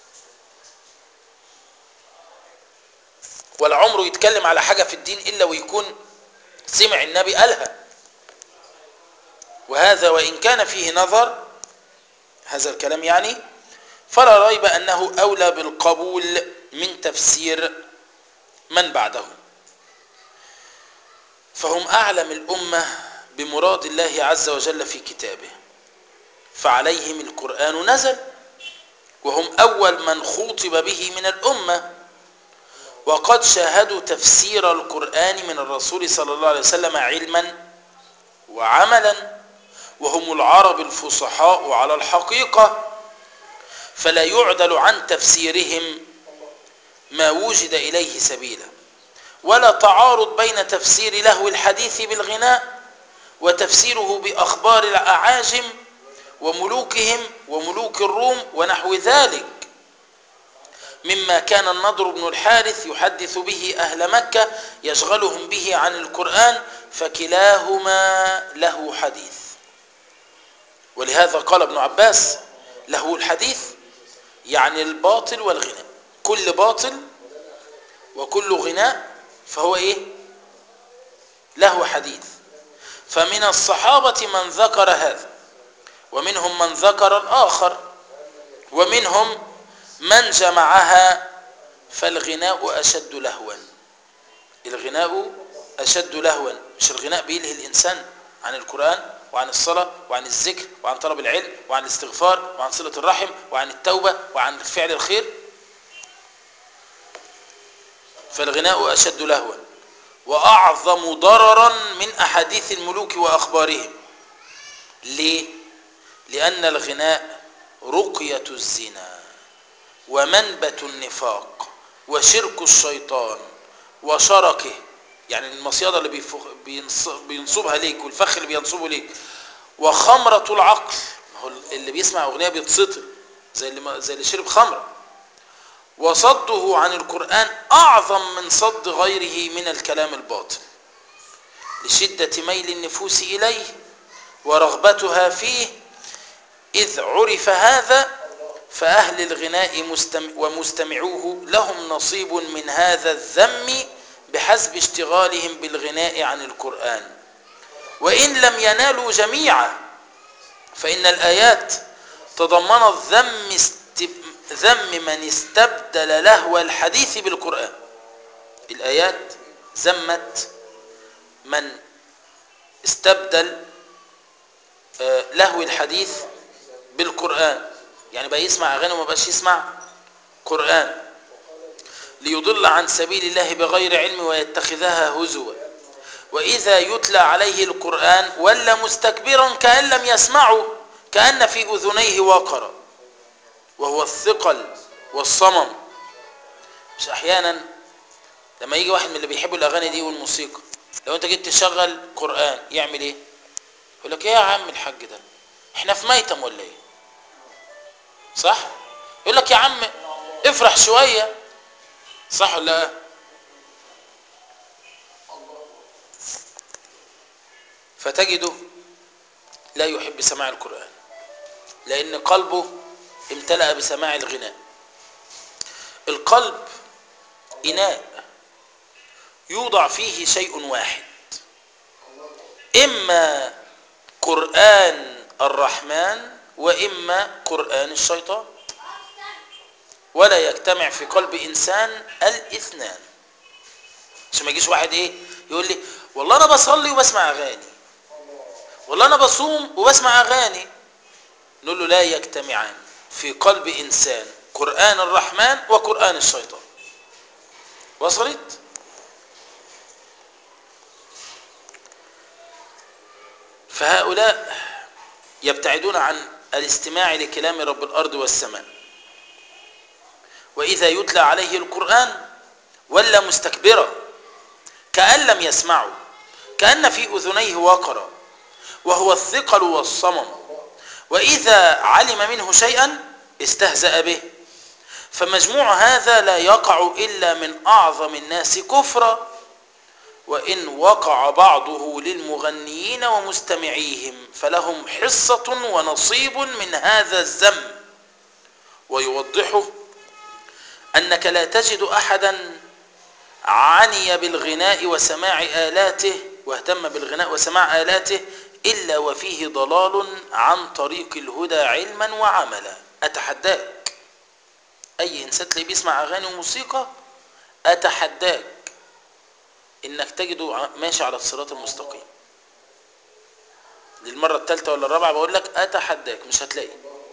ولا عمره يتكلم على حاجة في الدين إلا ويكون سمع النبي قالها وهذا وإن كان فيه نظر هذا الكلام يعني فلا ريب أنه أولى بالقبول من تفسير من بعده فهم أعلم الأمة بمراد الله عز وجل في كتابه فعليهم القرآن نزل وهم أول من خوطب به من الأمة وقد شاهدوا تفسير القرآن من الرسول صلى الله عليه وسلم علما وعملا وهم العرب الفصحاء على الحقيقة فلا يعدل عن تفسيرهم ما وجد إليه سبيلا ولا تعارض بين تفسير لهو الحديث بالغناء وتفسيره بأخبار الأعاجم وملوكهم وملوك الروم ونحو ذلك مما كان النضر بن الحارث يحدث به أهل مكة يشغلهم به عن القرآن فكلاهما له حديث ولهذا قال ابن عباس له الحديث يعني الباطل والغناء كل باطل وكل غناء فهو ايه له حديث فمن الصحابة من ذكر هذا ومنهم من ذكر الآخر ومنهم من جمعها فالغناء أشد لهوا الغناء أشد لهوا مش الغناء بيلهي الإنسان عن القرآن وعن الصلاة وعن الذكر وعن طلب العلم وعن الاستغفار وعن صلة الرحم وعن التوبة وعن فعل الخير فالغناء أشد لهوا وأعظم ضررا من أحاديث الملوك وأخبارهم ليه؟ لأن الغناء رقية الزنا ومنبت النفاق وشرك الشيطان وشركه يعني المصيادة اللي بينصبها ليك والفخ اللي بينصبه ليك وخمرة العقل هو اللي بيسمع أغنية بيتسطل زي اللي, زي اللي شرب خمرة وصده عن القرآن أعظم من صد غيره من الكلام الباطل لشدة ميل النفوس إليه ورغبتها فيه إذ عرف هذا فأهل الغناء مستمع ومستمعوه لهم نصيب من هذا الذم بحسب اشتغالهم بالغناء عن القرآن وإن لم ينالوا جميعا فإن الآيات تضمنت ذم ذم من استبدل لهو الحديث بالقرآن الآيات ذمت من استبدل لهو الحديث بالقرآن يعني بقى يسمع أغاني وما بقاش يسمع قرآن ليضل عن سبيل الله بغير علم ويتخذها هزوا وإذا يتلى عليه القرآن ولا مستكبرا كأن لم يسمعه كأن في أذنيه وقرا وهو الثقل والصمم مش أحيانا لما يجي واحد من اللي بيحبوا الأغاني دي والموسيقى لو أنت جيت تشغل قرآن يعمل إيه؟ يقول لك إيه يا عم الحاج ده؟ إحنا في ميتم ولا إيه؟ صح؟ يقول لك يا عم افرح شوية صح ولا لا؟ فتجده لا يحب سماع القرآن لأن قلبه امتلأ بسماع الغناء القلب إناء يوضع فيه شيء واحد إما قرآن الرحمن وإما قرآن الشيطان ولا يجتمع في قلب إنسان الاثنان عشان ما يجيش واحد إيه يقول لي والله أنا بصلي وبسمع أغاني والله أنا بصوم وبسمع أغاني نقول له لا يجتمعان في قلب إنسان قرآن الرحمن وقرآن الشيطان وصلت فهؤلاء يبتعدون عن الاستماع لكلام رب الأرض والسماء وإذا يتلى عليه القرآن ولا مستكبرا كأن لم يسمعوا كأن في أذنيه وقرا وهو الثقل والصمم وإذا علم منه شيئا استهزأ به فمجموع هذا لا يقع إلا من أعظم الناس كفرا وإن وقع بعضه للمغنيين ومستمعيهم فلهم حصة ونصيب من هذا الذم ويوضحه أنك لا تجد أحدا عني بالغناء وسماع آلاته واهتم بالغناء وسماع آلاته إلا وفيه ضلال عن طريق الهدى علما وعملا أتحداك أي إنسان تلاقيه بيسمع أغاني وموسيقى أتحداك إنك تجده ماشي على الصراط المستقيم للمرة الثالثة ولا الرابعة بقول لك أتحداك مش هتلاقي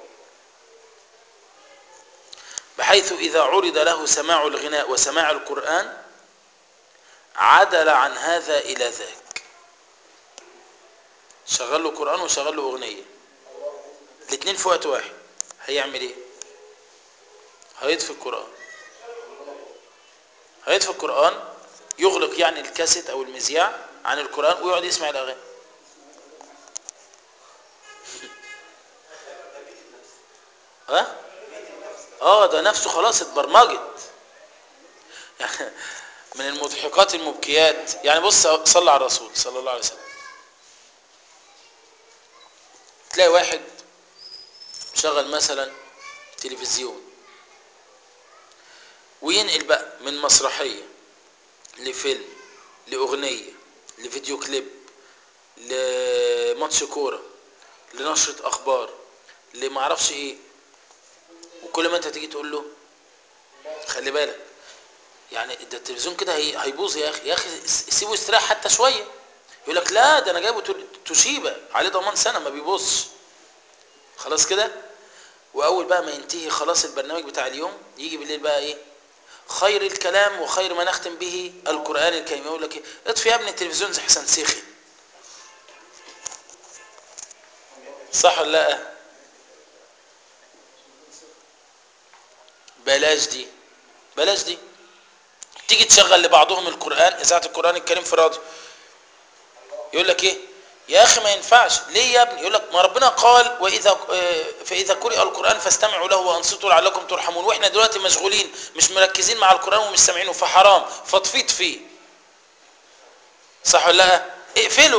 بحيث إذا عرض له سماع الغناء وسماع القرآن عدل عن هذا إلى ذاك شغل له قرآن وشغل له أغنية الاثنين في وقت واحد هيعمل ايه هيطفي القرآن هيطفي القرآن يغلق يعني الكاسيت او المذياع عن القرآن ويقعد يسمع الاغاني ها اه ده نفسه خلاص اتبرمجت يعني من المضحكات المبكيات يعني بص صلى على الرسول صلى الله عليه وسلم تلاقي واحد شغل مثلا تلفزيون وينقل بقى من مسرحية لفيلم لأغنية لفيديو كليب لماتش كورة لنشرة أخبار لمعرفش إيه وكل ما أنت تيجي تقول له خلي بالك يعني ده التلفزيون كده هي- هيبوظ يا أخي يا أخي سيبه يستريح حتى شوية يقول لك لا ده أنا جايبه تو- توشيبا عليه ضمان سنة ما بيبوظش خلاص كده واول بقى ما ينتهي خلاص البرنامج بتاع اليوم يجي بالليل بقى ايه خير الكلام وخير ما نختم به القران الكريم يقول لك ايه اطفي يا ابني التلفزيون زي حسن سيخي صح ولا لا بلاش دي بلاش دي تيجي تشغل لبعضهم القران اذاعه القران الكريم في راديو يقول لك ايه يا اخي ما ينفعش ليه يا ابني يقول لك ما ربنا قال واذا آه، فاذا قرئ القران فاستمعوا له وانصتوا لعلكم ترحمون واحنا دلوقتي مشغولين مش مركزين مع القران ومش سامعينه فحرام فطفيت فيه صح ولا لا اقفله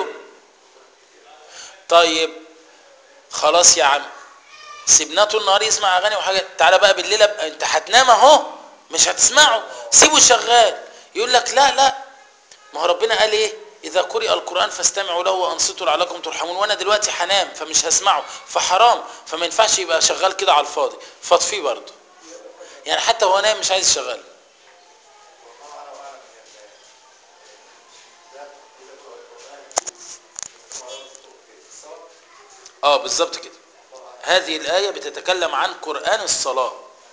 طيب خلاص يا عم سيبناه طول النهار يسمع اغاني وحاجات تعالى بقى بالليل أبقى انت هتنام اهو مش هتسمعه سيبه شغال يقول لك لا لا ما هو ربنا قال ايه اذا قرئ القران فاستمعوا له وانصتوا لعلكم ترحمون وانا دلوقتي هنام فمش هسمعه فحرام فما ينفعش يبقى شغال كده على الفاضي فاطفيه برضه يعني حتى وهو نايم مش عايز يشغل اه بالظبط كده هذه الآية بتتكلم عن قرآن الصلاة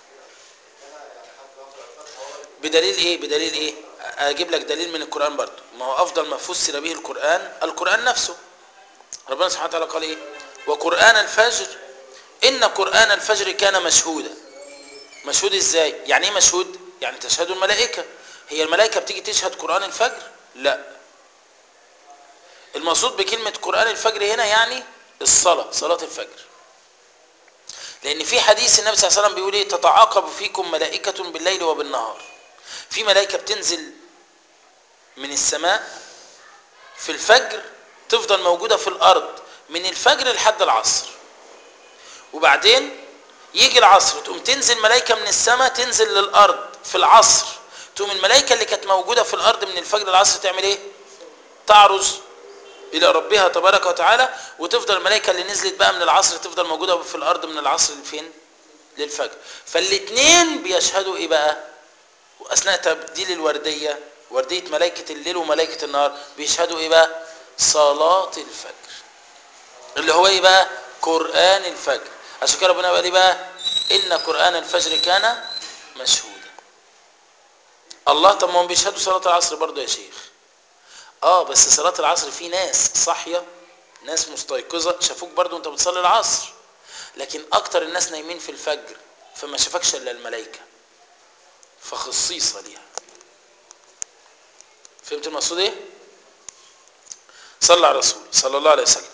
بدليل ايه بدليل ايه اجيب لك دليل من القرآن برضو ما هو افضل ما فسر به القرآن القرآن نفسه ربنا سبحانه وتعالى قال ايه وقرآن الفجر ان قرآن الفجر كان مشهودا مشهود ازاي يعني ايه مشهود يعني تشهد الملائكة هي الملائكة بتيجي تشهد قرآن الفجر لا المقصود بكلمة قرآن الفجر هنا يعني الصلاة صلاة الفجر لأن في حديث النبي صلى الله عليه وسلم بيقول إيه تتعاقب فيكم ملائكة بالليل وبالنهار في ملائكة بتنزل من السماء في الفجر تفضل موجودة في الأرض من الفجر لحد العصر وبعدين يجي العصر تقوم تنزل ملائكة من السماء تنزل للأرض في العصر تقوم الملائكة اللي كانت موجودة في الأرض من الفجر للعصر تعمل إيه تعرج الى ربها تبارك وتعالى وتفضل الملائكه اللي نزلت بقى من العصر تفضل موجوده في الارض من العصر لفين للفجر فالاثنين بيشهدوا ايه بقى واثناء تبديل الورديه ورديه ملائكه الليل وملائكه النهار بيشهدوا ايه بقى صلاه الفجر اللي هو ايه بقى قران الفجر عشان كده ربنا قال ايه بقى ان قران الفجر كان مشهودا الله طب ما هم بيشهدوا صلاه العصر برضه يا شيخ اه بس صلاة العصر في ناس صاحية ناس مستيقظة شافوك برضو انت بتصلي العصر لكن اكتر الناس نايمين في الفجر فما شافكش الا الملائكة فخصيصة ليها فهمت المقصود ايه صلى على الرسول صلى الله عليه وسلم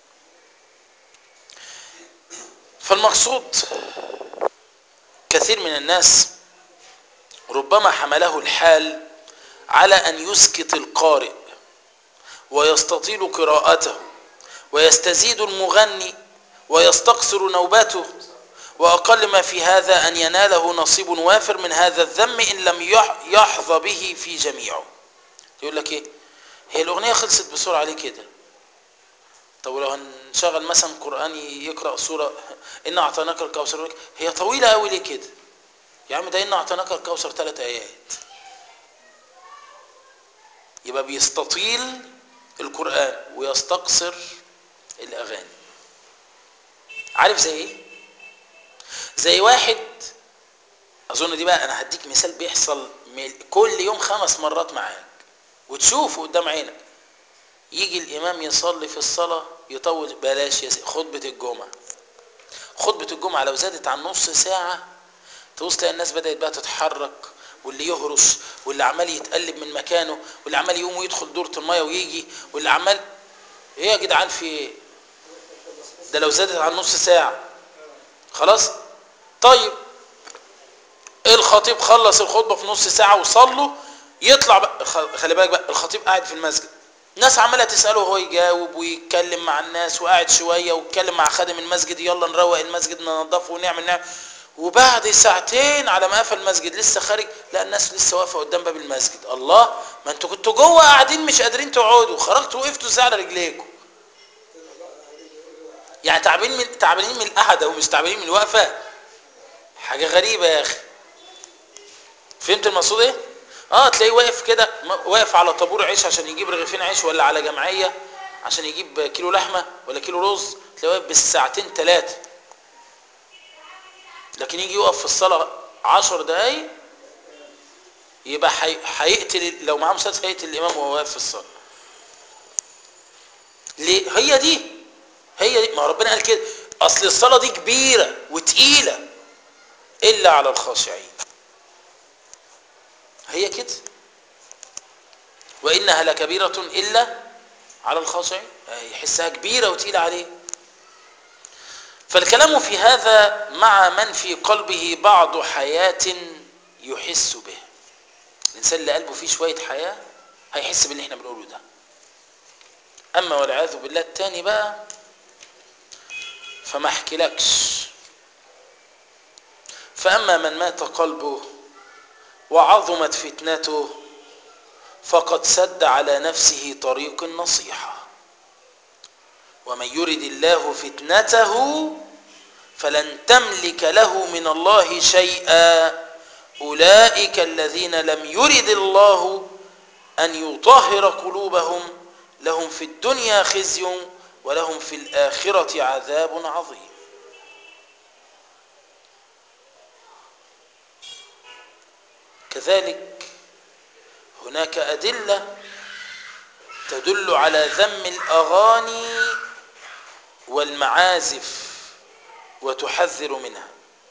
فالمقصود كثير من الناس ربما حمله الحال على أن يسكت القارئ ويستطيل قراءته ويستزيد المغني ويستقصر نوبته وأقل ما في هذا أن يناله نصيب وافر من هذا الذم إن لم يحظى به في جميعه يقول لك إيه هي الأغنية خلصت بسرعة ليه كده طب لو هنشغل مثلا قرآن يقرأ سورة إن أعطيناك الكوثر هي طويلة قوي ليه كده يا عم ده إن أعطيناك الكوثر ثلاث آيات يبقى بيستطيل القرآن ويستقصر الأغاني عارف زي ايه زي واحد اظن دي بقى انا هديك مثال بيحصل كل يوم خمس مرات معاك وتشوفه قدام عينك يجي الامام يصلي في الصلاة يطول بلاش يا خطبة الجمعة خطبة الجمعة لو زادت عن نص ساعة تبص تلاقي الناس بدأت بقى تتحرك واللي يهرش واللي عمال يتقلب من مكانه واللي عمال يقوم ويدخل دورة المية ويجي واللي عمال ايه يا جدعان في ايه ده لو زادت عن نص ساعة خلاص طيب الخطيب خلص الخطبة في نص ساعة وصلوا يطلع بقى خلي بالك بقى الخطيب قاعد في المسجد الناس عماله تساله وهو يجاوب ويتكلم مع الناس وقاعد شويه ويتكلم مع خادم المسجد يلا نروق المسجد ننضفه ونعمل نعمل وبعد ساعتين على ما قفل المسجد لسه خارج لا الناس لسه واقفه قدام باب المسجد الله ما انتوا كنتوا جوه قاعدين مش قادرين تقعدوا خرجتوا وقفتوا ازاي على رجليكم يعني تعبانين من تعبانين من القعده ومش تعبانين من الوقفه حاجه غريبه يا اخي فهمت المقصود ايه اه تلاقيه واقف كده واقف على طابور عيش عشان يجيب رغيفين عيش ولا على جمعيه عشان يجيب كيلو لحمه ولا كيلو رز تلاقيه واقف بالساعتين ثلاثه لكن يجي يقف في الصلاه عشر دقايق يبقى هيقتل لو معاه مسدس هيقتل الامام وهو واقف في الصلاه ليه هي دي هي دي ما ربنا قال كده اصل الصلاه دي كبيره وتقيله الا على الخاشعين هي كده وانها لكبيره الا على الخاشعين يحسها كبيره وتقيله عليه فالكلام في هذا مع من في قلبه بعض حياه يحس به الانسان اللي قلبه فيه شويه حياه هيحس باللي احنا بنقوله ده اما والعياذ بالله التاني بقى فما احكيلكش فاما من مات قلبه وعظمت فتنته فقد سد على نفسه طريق النصيحه ومن يرد الله فتنته فلن تملك له من الله شيئا اولئك الذين لم يرد الله ان يطهر قلوبهم لهم في الدنيا خزي ولهم في الآخرة عذاب عظيم كذلك هناك أدلة تدل على ذم الأغاني والمعازف وتحذر منها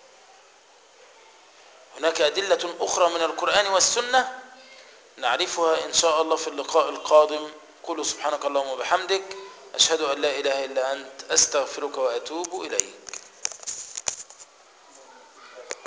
هناك أدلة أخرى من القرآن والسنة نعرفها إن شاء الله في اللقاء القادم قل سبحانك اللهم وبحمدك أشهد أن لا إله إلا أنت أستغفرك وأتوب إليك